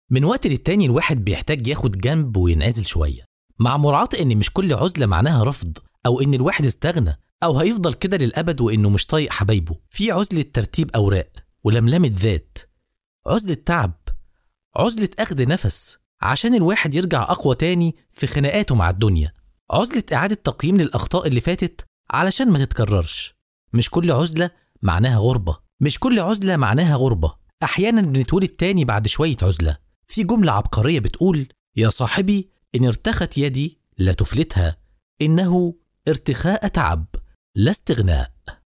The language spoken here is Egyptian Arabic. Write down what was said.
من وقت للتاني الواحد بيحتاج ياخد جنب وينعزل شوية مع مراعاة إن مش كل عزلة معناها رفض أو إن الواحد استغنى أو هيفضل كده للأبد وإنه مش طايق حبايبه في عزلة ترتيب أوراق ولملمة ذات عزلة تعب عزلة أخذ نفس عشان الواحد يرجع أقوى تاني في خناقاته مع الدنيا عزلة إعادة تقييم للأخطاء اللي فاتت علشان ما تتكررش مش كل عزلة معناها غربة مش كل عزلة معناها غربة أحيانا بنتولد تاني بعد شوية عزلة في جملة عبقرية بتقول يا صاحبي إن ارتخت يدي لا تفلتها إنه ارتخاء تعب لا استغناء